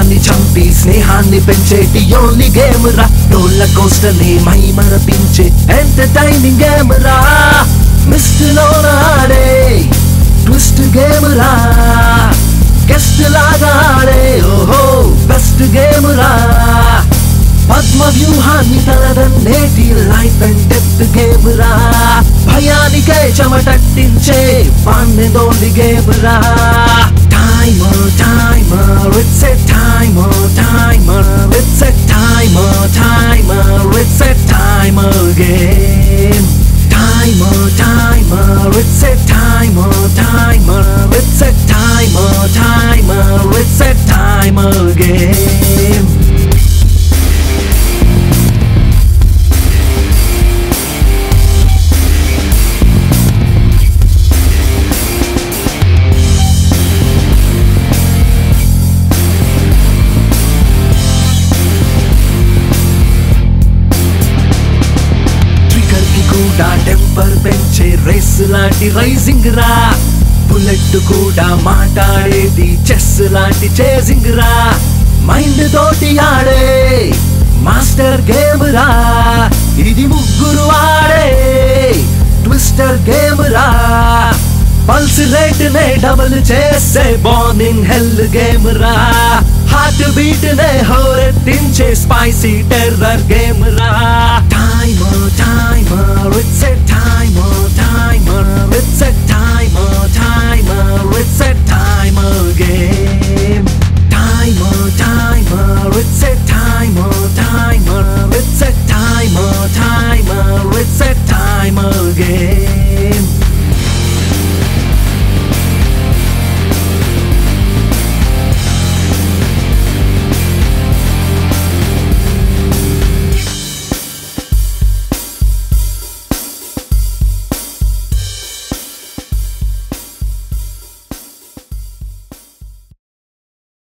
స్నేహాన్ని చంపి స్నేహాన్ని పెంచేటి ఓన్లీ గేమ్ రా రోల్ల కోస్టర్ ని మై మరపించే ఎంటర్టైనింగ్ గేమ్ రా మిస్ట్ లోన ఆడే ట్విస్ట్ గేమ్ రా గెస్ట్ లాగా ఆడే ఓహో బెస్ట్ గేమ్ రా పద్మ వ్యూహాన్ని తనదన్నేటి లైఫ్ అండ్ డెత్ గేమ్ రా భయానికే చెమటట్టించే పాన్నెదోండి గేమ్ రా timer timer it's a timer timer it's a timer timer it's a timer game Timer, timer, it's a timer, timer, it's a timer, timer, it's a timer game. Trigger కి కూడా temper పెంచే race లాంటి rising రా bullet కూడా మాట్లాడేది chess లాంటి chasing రా mind తోటి ఆడే మాస్టర్ గేమ్ రా ఇది ముగ్గురు ఆడే ట్విస్టర్ గేమ్ రా పల్స్ రేట్ నే డబుల్ చేసే బార్నింగ్ హెల్ గేమ్ రా హార్ట్ బీట్ నే హోరెత్తించే స్పైసీ టెర్రర్ గేమ్ రా టైమర్ టైమర్